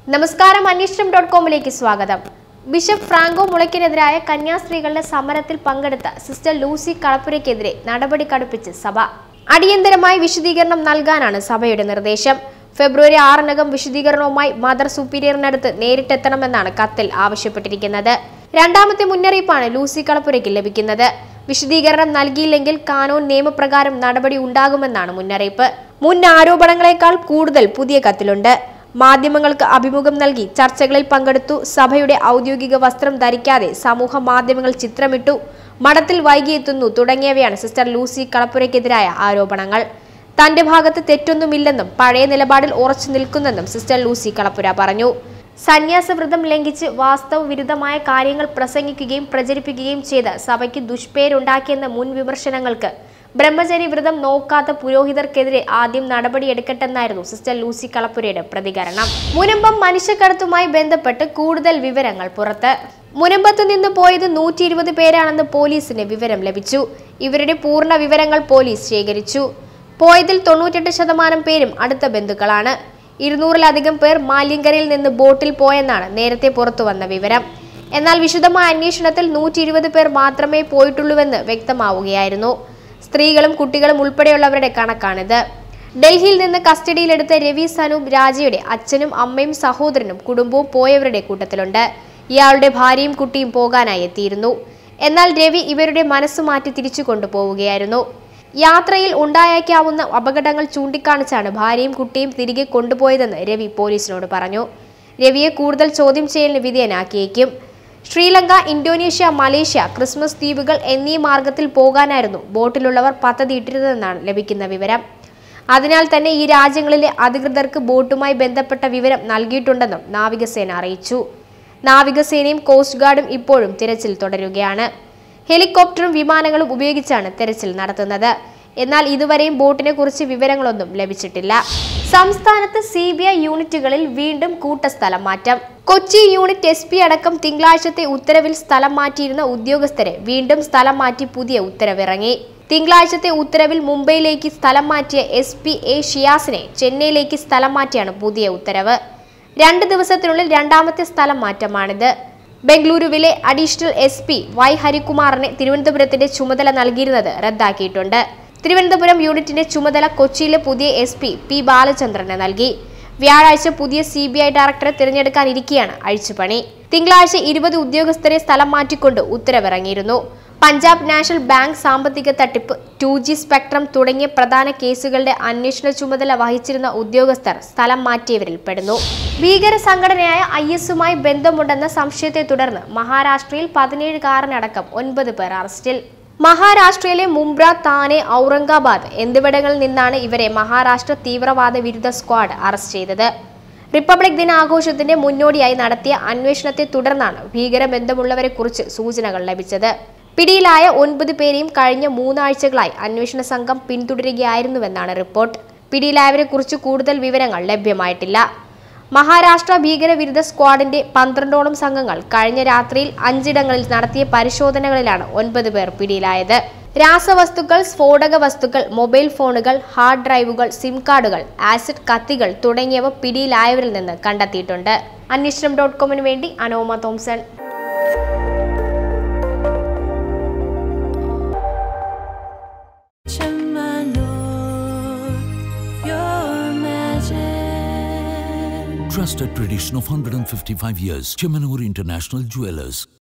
നമസ്കാരം അന്വേഷണം ഡോട്ട് കോമിലേക്ക് സ്വാഗതം ബിഷപ്പ് ഫ്രാങ്കോ മുളയ്ക്കിനെതിരായ കന്യാസ്ത്രീകളുടെ സമരത്തിൽ പങ്കെടുത്ത സിസ്റ്റർ ലൂസി കളപ്പുരയ്ക്കെതിരെ നടപടി കടുപ്പിച്ച് സഭ അടിയന്തരമായി വിശദീകരണം നൽകാനാണ് സഭയുടെ നിർദ്ദേശം ഫെബ്രുവരി ആറിനകം വിശദീകരണവുമായി മദർ സുപ്പീരിയറിനടുത്ത് നേരിട്ടെത്തണമെന്നാണ് കത്തിൽ ആവശ്യപ്പെട്ടിരിക്കുന്നത് രണ്ടാമത്തെ മുന്നറിയിപ്പാണ് ലൂസി കളപ്പുരയ്ക്ക് ലഭിക്കുന്നത് വിശദീകരണം നൽകിയില്ലെങ്കിൽ കാനോൻ നിയമപ്രകാരം നടപടി ഉണ്ടാകുമെന്നാണ് മുന്നറിയിപ്പ് മുൻ ആരോപണങ്ങളെക്കാൾ കൂടുതൽ പുതിയ കത്തിലുണ്ട് മാധ്യമങ്ങൾക്ക് അഭിമുഖം നൽകി ചർച്ചകളിൽ പങ്കെടുത്തു സഭയുടെ ഔദ്യോഗിക വസ്ത്രം ധരിക്കാതെ സമൂഹ മാധ്യമങ്ങൾ ചിത്രമിട്ടു മഠത്തിൽ വൈകിയെത്തുന്നു തുടങ്ങിയവയാണ് സിസ്റ്റർ ലൂസി കളപ്പുരയ്ക്കെതിരായ ആരോപണങ്ങൾ തന്റെ ഭാഗത്ത് തെറ്റൊന്നുമില്ലെന്നും പഴയ നിലപാടിൽ ഉറച്ചു നിൽക്കുന്നെന്നും സിസ്റ്റർ ലൂസി കളപ്പുര പറഞ്ഞു സന്യാസവ്രതം ലംഘിച്ച് വാസ്തവ വിരുദ്ധമായ കാര്യങ്ങൾ പ്രസംഗിക്കുകയും പ്രചരിപ്പിക്കുകയും ചെയ്ത് സഭയ്ക്ക് ദുഷ്പേരുണ്ടാക്കിയെന്ന മുൻ വിമർശനങ്ങൾക്ക് ബ്രഹ്മചര്യ വ്രതം നോക്കാത്ത പുരോഹിതർക്കെതിരെ ആദ്യം നടപടിയെടുക്കട്ടെന്നായിരുന്നു സിസ്റ്റർ ലൂസി കളപ്പുരയുടെ പ്രതികരണം മുനമ്പം മനുഷ്യക്കടത്തുമായി ബന്ധപ്പെട്ട് കൂടുതൽ വിവരങ്ങൾ പുറത്ത് മുനമ്പത്ത് നിന്ന് പോയത് നൂറ്റി ഇരുപത് പേരാണെന്ന് പോലീസിന് വിവരം ലഭിച്ചു ഇവരുടെ പൂർണ്ണ വിവരങ്ങൾ പോലീസ് ശേഖരിച്ചു പോയതിൽ തൊണ്ണൂറ്റെട്ട് ശതമാനം പേരും അടുത്ത ബന്ധുക്കളാണ് ഇരുന്നൂറിലധികം പേർ മാലിയങ്കരയിൽ നിന്ന് ബോട്ടിൽ പോയെന്നാണ് നേരത്തെ പുറത്തു വന്ന വിവരം എന്നാൽ വിശദമായ അന്വേഷണത്തിൽ നൂറ്റി ഇരുപത് പേർ മാത്രമേ പോയിട്ടുള്ളൂവെന്ന് വ്യക്തമാവുകയായിരുന്നു സ്ത്രീകളും കുട്ടികളും ഉൾപ്പെടെയുള്ളവരുടെ കണക്കാണിത് ഡൽഹിയിൽ നിന്ന് കസ്റ്റഡിയിലെടുത്ത രവി സനൂപ് രാജയുടെ അച്ഛനും അമ്മയും സഹോദരനും കുടുംബവും പോയവരുടെ കൂട്ടത്തിലുണ്ട് ഇയാളുടെ ഭാര്യയും കുട്ടിയും പോകാനായി എത്തിയിരുന്നു എന്നാൽ രവി ഇവരുടെ മനസ്സ് മാറ്റി തിരിച്ചു കൊണ്ടുപോവുകയായിരുന്നു യാത്രയിൽ ഉണ്ടായേക്കാവുന്ന അപകടങ്ങൾ ചൂണ്ടിക്കാണിച്ചാണ് ഭാര്യയും കുട്ടിയും തിരികെ കൊണ്ടുപോയതെന്ന് രവി പോലീസിനോട് പറഞ്ഞു രവിയെ കൂടുതൽ ചോദ്യം ചെയ്യലിന് വിധേയനാക്കിയേക്കും ശ്രീലങ്ക ഇന്തോനേഷ്യ മലേഷ്യ ക്രിസ്മസ് ദ്വീപുകൾ എന്നീ മാർഗത്തിൽ പോകാനായിരുന്നു ബോട്ടിലുള്ളവർ പദ്ധതിയിട്ടിരുന്നതെന്നാണ് ലഭിക്കുന്ന വിവരം അതിനാൽ തന്നെ ഈ രാജ്യങ്ങളിലെ അധികൃതർക്ക് ബോട്ടുമായി ബന്ധപ്പെട്ട വിവരം നൽകിയിട്ടുണ്ടെന്നും നാവികസേന അറിയിച്ചു നാവികസേനയും കോസ്റ്റ് ഗാർഡും ഇപ്പോഴും തിരച്ചിൽ തുടരുകയാണ് ഹെലികോപ്റ്ററും വിമാനങ്ങളും ഉപയോഗിച്ചാണ് തെരച്ചിൽ നടത്തുന്നത് എന്നാൽ ഇതുവരെയും ബോട്ടിനെ കുറിച്ച് വിവരങ്ങളൊന്നും ലഭിച്ചിട്ടില്ല സംസ്ഥാനത്ത് സി ബി ഐ യൂണിറ്റുകളിൽ വീണ്ടും കൂട്ടസ്ഥലം മാറ്റം കൊച്ചി യൂണിറ്റ് എസ് പി അടക്കം തിങ്കളാഴ്ചത്തെ ഉത്തരവിൽ സ്ഥലം മാറ്റിയിരുന്ന ഉദ്യോഗസ്ഥരെ വീണ്ടും സ്ഥലം മാറ്റി പുതിയ ഉത്തരവിറങ്ങി തിങ്കളാഴ്ചത്തെ ഉത്തരവിൽ മുംബൈയിലേക്ക് സ്ഥലം മാറ്റിയ എസ് പി എ ഷിയാസിനെ ചെന്നൈയിലേക്ക് സ്ഥലം മാറ്റിയാണ് പുതിയ ഉത്തരവ് രണ്ട് ദിവസത്തിനുള്ളിൽ രണ്ടാമത്തെ സ്ഥലം മാറ്റമാണിത് ബംഗളൂരുവിലെ അഡീഷണൽ എസ് പി വൈ ഹരികുമാറിനെ തിരുവനന്തപുരത്തിന്റെ ചുമതല നൽകിയിരുന്നത് റദ്ദാക്കിയിട്ടുണ്ട് തിരുവനന്തപുരം യൂണിറ്റിന്റെ ചുമതല കൊച്ചിയിലെ പുതിയ എസ് പി പി ബാലചന്ദ്രന് നൽകി വ്യാഴാഴ്ച പുതിയ സി ബി ഐ ഡയറക്ടറെ തിരഞ്ഞെടുക്കാനിരിക്കെയാണ് അഴിച്ചുപണി തിങ്കളാഴ്ച ഇരുപത് ഉദ്യോഗസ്ഥരെ സ്ഥലം മാറ്റിക്കൊണ്ട് ഉത്തരവിറങ്ങിയിരുന്നു പഞ്ചാബ് നാഷണൽ ബാങ്ക് സാമ്പത്തിക തട്ടിപ്പ് ടു ജി സ്പെക്ട്രം തുടങ്ങിയ പ്രധാന കേസുകളുടെ അന്വേഷണ ചുമതല വഹിച്ചിരുന്ന ഉദ്യോഗസ്ഥർ സ്ഥലം മാറ്റിയവരിൽ പെടുന്നു ഭീകര സംഘടനയായ ഐ എസുമായി ബന്ധമുണ്ടെന്ന സംശയത്തെ തുടർന്ന് മഹാരാഷ്ട്രയിൽ പതിനേഴുകാരനടക്കം ഒൻപത് പേർ അറസ്റ്റിൽ മഹാരാഷ്ട്രയിലെ മുംബ്ര താനെ ഔറംഗാബാദ് എന്നിവിടങ്ങളിൽ നിന്നാണ് ഇവരെ മഹാരാഷ്ട്ര തീവ്രവാദ വിരുദ്ധ സ്ക്വാഡ് അറസ്റ്റ് ചെയ്തത് റിപ്പബ്ലിക് ദിനാഘോഷത്തിന്റെ മുന്നോടിയായി നടത്തിയ അന്വേഷണത്തെ തുടർന്നാണ് ഭീകരബന്ധമുള്ളവരെ കുറിച്ച് സൂചനകൾ ലഭിച്ചത് പിടിയിലായ ഒൻപത് പേരെയും കഴിഞ്ഞ മൂന്നാഴ്ചകളായി അന്വേഷണ സംഘം പിന്തുടരുകയായിരുന്നുവെന്നാണ് റിപ്പോർട്ട് പിടിയിലായവരെ കുറിച്ച് കൂടുതൽ വിവരങ്ങൾ ലഭ്യമായിട്ടില്ല മഹാരാഷ്ട്ര ഭീകരവിരുദ്ധ സ്ക്വാഡിന്റെ പന്ത്രണ്ടോളം സംഘങ്ങൾ കഴിഞ്ഞ രാത്രിയിൽ അഞ്ചിടങ്ങളിൽ നടത്തിയ പരിശോധനകളിലാണ് ഒൻപത് പേർ പിടിയിലായത് രാസവസ്തുക്കൾ സ്ഫോടക വസ്തുക്കൾ മൊബൈൽ ഫോണുകൾ ഹാർഡ് ഡ്രൈവുകൾ സിം കാർഡുകൾ ആസിഡ് കത്തികൾ തുടങ്ങിയവ പിടിയിലായവരിൽ നിന്ന് കണ്ടെത്തിയിട്ടുണ്ട് അന്വേഷണം ഡോട്ട് കോമിന് വേണ്ടി Anoma Thomson your magic. Trusted tradition of 155 years. Chemanur International Jewelers.